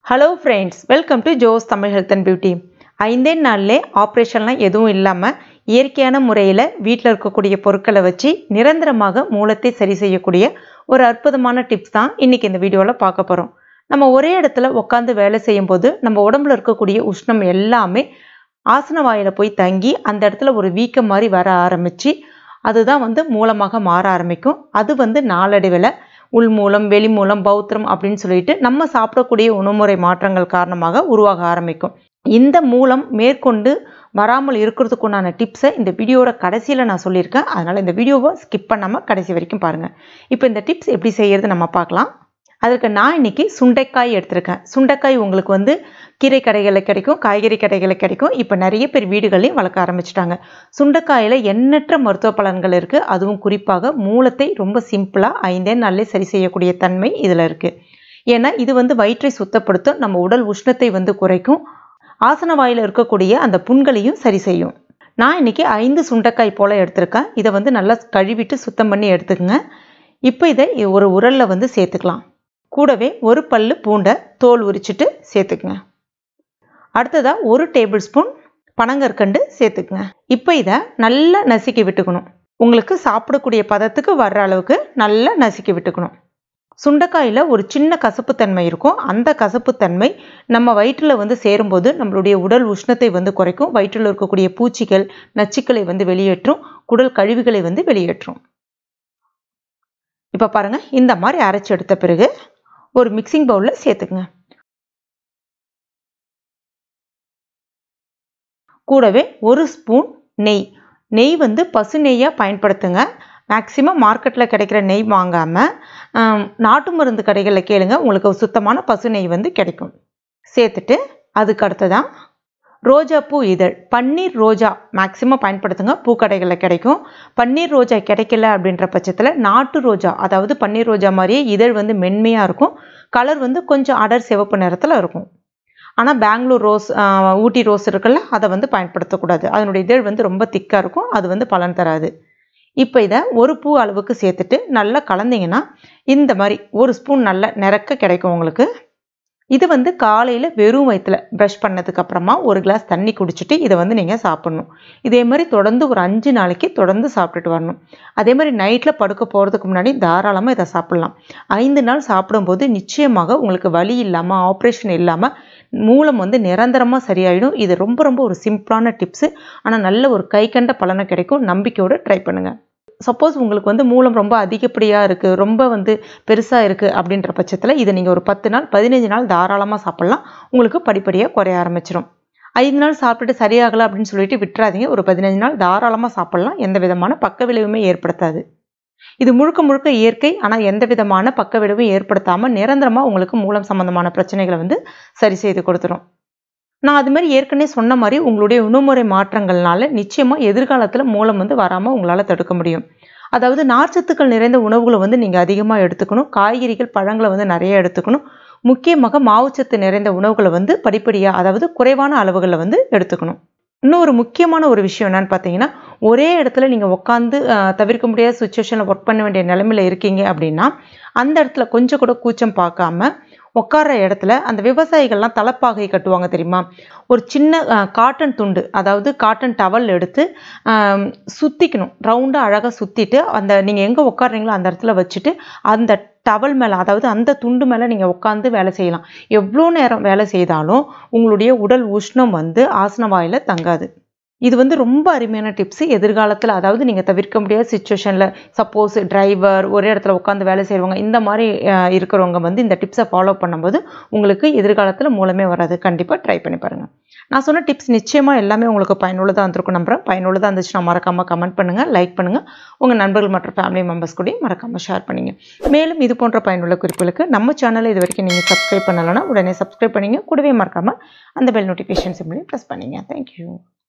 hello friends welcome to Jos Tamil health and beauty ஐந்தே நாள்லே ஆப்ரேஷன்லாம் எதுவும் இல்லாமல் இயற்கையான முறையில் வீட்டில் இருக்கக்கூடிய பொருட்களை வச்சு நிரந்தரமாக மூலத்தை சரி செய்யக்கூடிய ஒரு அற்புதமான டிப்ஸ் தான் இன்றைக்கி இந்த வீடியோவில் பார்க்க போகிறோம் நம்ம ஒரே இடத்துல உட்காந்து வேலை செய்யும்போது நம்ம உடம்புல இருக்கக்கூடிய உஷ்ணம் எல்லாமே ஆசன வாயில் போய் தங்கி அந்த இடத்துல ஒரு வீக்கம் மாதிரி வர ஆரம்பித்து அதுதான் வந்து மூலமாக மாற ஆரம்பிக்கும் அது வந்து நாளடைவில் உள் மூலம் வெளி மூலம் பௌத்திரம் அப்படின்னு சொல்லிட்டு நம்ம சாப்பிடக்கூடிய உணவுமுறை மாற்றங்கள் காரணமாக உருவாக ஆரம்பிக்கும் இந்த மூலம் மேற்கொண்டு வராமல் இருக்கிறதுக்குண்டான டிப்ஸை இந்த வீடியோட கடைசியில் நான் சொல்லியிருக்கேன் அதனால் இந்த வீடியோவை ஸ்கிப் பண்ணாமல் கடைசி வரைக்கும் பாருங்கள் இப்போ இந்த டிப்ஸ் எப்படி செய்கிறது நம்ம பார்க்கலாம் அதற்கு நான் இன்றைக்கி சுண்டைக்காய் எடுத்திருக்கேன் சுண்டைக்காய் உங்களுக்கு வந்து கீரை கடைகளில் கிடைக்கும் காய்கறி கடைகளில் கிடைக்கும் இப்போ நிறைய பேர் வீடுகளையும் வளர்க்க ஆரம்பிச்சிட்டாங்க சுண்டைக்காயில் எண்ணற்ற மருத்துவ பலன்கள் இருக்குது அதுவும் குறிப்பாக மூலத்தை ரொம்ப சிம்பிளாக ஐந்தே நாளிலே சரி செய்யக்கூடிய தன்மை இதில் இருக்குது ஏன்னா இது வந்து வயிற்றை சுத்தப்படுத்தும் நம்ம உடல் உஷ்ணத்தை வந்து குறைக்கும் ஆசன வாயில் இருக்கக்கூடிய அந்த புண்களையும் சரி செய்யும் நான் இன்றைக்கி ஐந்து சுண்டைக்காய் போல் எடுத்திருக்கேன் இதை வந்து நல்லா கழுவிட்டு சுத்தம் பண்ணி எடுத்துக்கங்க இப்போ இதை ஒரு உரலில் வந்து சேர்த்துக்கலாம் கூடவே ஒரு பல்லு பூண்டை தோல் உரிச்சிட்டு சேர்த்துக்குங்க அடுத்ததாக ஒரு டேபிள் ஸ்பூன் பனங்கற்கண்டு சேர்த்துக்குங்க இப்போ இதை நல்லா நசுக்கி விட்டுக்கணும் உங்களுக்கு சாப்பிடக்கூடிய பதத்துக்கு வர்ற அளவுக்கு நல்லா நசுக்கி விட்டுக்கணும் சுண்டைக்காயில் ஒரு சின்ன கசப்புத்தன்மை இருக்கும் அந்த கசப்புத்தன்மை நம்ம வயிற்றில் வந்து சேரும்போது நம்மளுடைய உடல் உஷ்ணத்தை வந்து குறைக்கும் வயிற்றில் இருக்கக்கூடிய பூச்சிகள் நச்சுக்களை வந்து வெளியேற்றும் குடல் கழிவுகளை வந்து வெளியேற்றும் இப்போ பாருங்கள் இந்த மாதிரி அரைச்சி எடுத்த பிறகு ஒரு மிக்சிங் பவுலில் சேர்த்துக்குங்க கூடவே ஒரு ஸ்பூன் நெய் நெய் வந்து பசு நெய்யாக பயன்படுத்துங்க மேக்ஸிமம் மார்க்கெட்டில் கிடைக்கிற நெய் வாங்காமல் நாட்டு மருந்து கடைகளில் கேளுங்க உங்களுக்கு சுத்தமான பசு நெய் வந்து கிடைக்கும் சேர்த்துட்டு அதுக்கு அடுத்ததான் ரோஜா பூ இதழ் பன்னீர் ரோஜா மேக்ஸிமம் பயன்படுத்துங்க பூக்கடைகளில் கிடைக்கும் பன்னீர் ரோஜா கிடைக்கல அப்படின்ற பட்சத்தில் நாட்டு ரோஜா அதாவது பன்னீர் ரோஜா மாதிரியே இதழ் வந்து மென்மையாக இருக்கும் கலர் வந்து கொஞ்சம் அடர் சிவப்பு நிறத்தில் இருக்கும் ஆனால் பெங்களூர் ரோஸ் ஊட்டி ரோஸ் இருக்குல்ல அதை வந்து பயன்படுத்தக்கூடாது அதனுடைய இதழ் வந்து ரொம்ப திக்காக இருக்கும் அது வந்து பலன் தராது இப்போ இதை ஒரு பூ அளவுக்கு சேர்த்துட்டு நல்லா கலந்தீங்கன்னா இந்த மாதிரி ஒரு ஸ்பூன் நல்ல நிறக்க கிடைக்கும் உங்களுக்கு இது வந்து காலையில் வெறும் வயிற்றில் ப்ரஷ் பண்ணதுக்கு அப்புறமா ஒரு கிளாஸ் தண்ணி குடிச்சிட்டு இதை வந்து நீங்கள் சாப்பிட்ணும் இதே மாதிரி தொடர்ந்து ஒரு அஞ்சு நாளைக்கு தொடர்ந்து சாப்பிட்டுட்டு வரணும் அதே மாதிரி நைட்டில் படுக்க போகிறதுக்கு முன்னாடி தாராளமாக இதை சாப்பிட்லாம் ஐந்து நாள் சாப்பிடும்போது நிச்சயமாக உங்களுக்கு வலி இல்லாமல் ஆப்ரேஷன் இல்லாமல் மூலம் வந்து நிரந்தரமாக சரியாயிடும் இது ரொம்ப ரொம்ப ஒரு சிம்பிளான டிப்ஸு ஆனால் நல்ல ஒரு கை கண்ட பலனை கிடைக்கும் நம்பிக்கையோடு ட்ரை பண்ணுங்கள் சப்போஸ் உங்களுக்கு வந்து மூலம் ரொம்ப அதிகப்படியாக இருக்குது ரொம்ப வந்து பெருசாக இருக்குது அப்படின்ற பட்சத்தில் இதை நீங்கள் ஒரு பத்து நாள் பதினஞ்சு நாள் தாராளமாக சாப்பிட்லாம் உங்களுக்கு படிப்படியாக குறைய ஆரம்பிச்சிடும் ஐந்து நாள் சாப்பிட்டுட்டு சரியாகலை அப்படின்னு சொல்லிட்டு விட்டுறாதீங்க ஒரு பதினஞ்சு நாள் தாராளமாக சாப்பிட்லாம் எந்த விதமான பக்க விளைவுமே ஏற்படுத்தாது இது முழுக்க முழுக்க இயற்கை ஆனால் எந்த விதமான பக்க விளைவும் ஏற்படுத்தாமல் நிரந்தரமாக உங்களுக்கு மூலம் சம்மந்தமான பிரச்சனைகளை வந்து சரி செய்து கொடுத்துரும் நான் அது மாதிரி ஏற்கனவே சொன்ன மாதிரி உங்களுடைய உணவுமுறை மாற்றங்கள்னால நிச்சயமாக எதிர்காலத்தில் மூலம் வந்து வராமல் உங்களால் தடுக்க முடியும் அதாவது நார்ச்சத்துக்கள் நிறைந்த உணவுகளை வந்து நீங்கள் அதிகமாக எடுத்துக்கணும் காய்கறிகள் பழங்களை வந்து நிறைய எடுத்துக்கணும் முக்கியமாக மாவுச்சத்து நிறைந்த உணவுகளை வந்து படிப்படியாக அதாவது குறைவான அளவுகளில் வந்து எடுத்துக்கணும் இன்னும் ஒரு முக்கியமான ஒரு விஷயம் என்னன்னு பார்த்தீங்கன்னா ஒரே இடத்துல நீங்கள் உட்காந்து தவிர்க்க முடியாத சுச்சுவேஷனில் ஒர்க் பண்ண வேண்டிய நிலைமையில் இருக்கீங்க அப்படின்னா அந்த இடத்துல கொஞ்சம் கூட கூச்சம் பார்க்காம உட்கார இடத்துல அந்த விவசாயிகள்லாம் தலைப்பாகை கட்டுவாங்க தெரியுமா ஒரு சின்ன காட்டன் துண்டு அதாவது காட்டன் டவல் எடுத்து சுற்றிக்கணும் ரவுண்டாக அழகாக சுற்றிட்டு அந்த நீங்கள் எங்கே உட்காடுறீங்களோ அந்த இடத்துல வச்சுட்டு அந்த டவல் மேலே அதாவது அந்த துண்டு மேலே நீங்கள் உட்காந்து வேலை செய்யலாம் எவ்வளோ நேரம் வேலை செய்தாலும் உங்களுடைய உடல் உஷ்ணம் வந்து ஆசன வாயில் தங்காது இது வந்து ரொம்ப அருமையான டிப்ஸு எதிர்காலத்தில் அதாவது நீங்கள் தவிர்க்க முடியாத சுச்சுவேஷனில் சப்போஸ் டிரைவர் ஒரே இடத்துல உட்காந்து வேலை செய்கிறவங்க இந்த மாதிரி இருக்கிறவங்க வந்து இந்த டிப்ஸை ஃபாலோ பண்ணும்போது உங்களுக்கு எதிர்காலத்தில் மூலமே வராது கண்டிப்பாக ட்ரை பண்ணி பாருங்கள் நான் சொன்ன டிப்ஸ் நிச்சயமாக எல்லாமே உங்களுக்கு பயனுள்ளதாக இருந்திருக்கும் நம்புகிறேன் பயனுள்ளதாக இருந்துச்சுன்னா மறக்காமல் கமெண்ட் பண்ணுங்கள் லைக் பண்ணுங்கள் உங்கள் நண்பர்கள் மற்றும் ஃபேமிலி மெம்பர்ஸ் கூட மறக்காமல் ஷேர் பண்ணிங்க மேலும் இது போன்ற பயனுள்ள குறிப்புகளுக்கு நம்ம சேனலை இது வரைக்கும் நீங்கள் சப்ஸ்கிரைப் பண்ணலைன்னா உடனே சப்ஸ்கிரைப் பண்ணிங்க கூடவே மறக்காமல் அந்த பெல் நோட்டிஃபிகேஷன் சிம்லையும் ப்ரெஸ் பண்ணிங்க தேங்க்யூ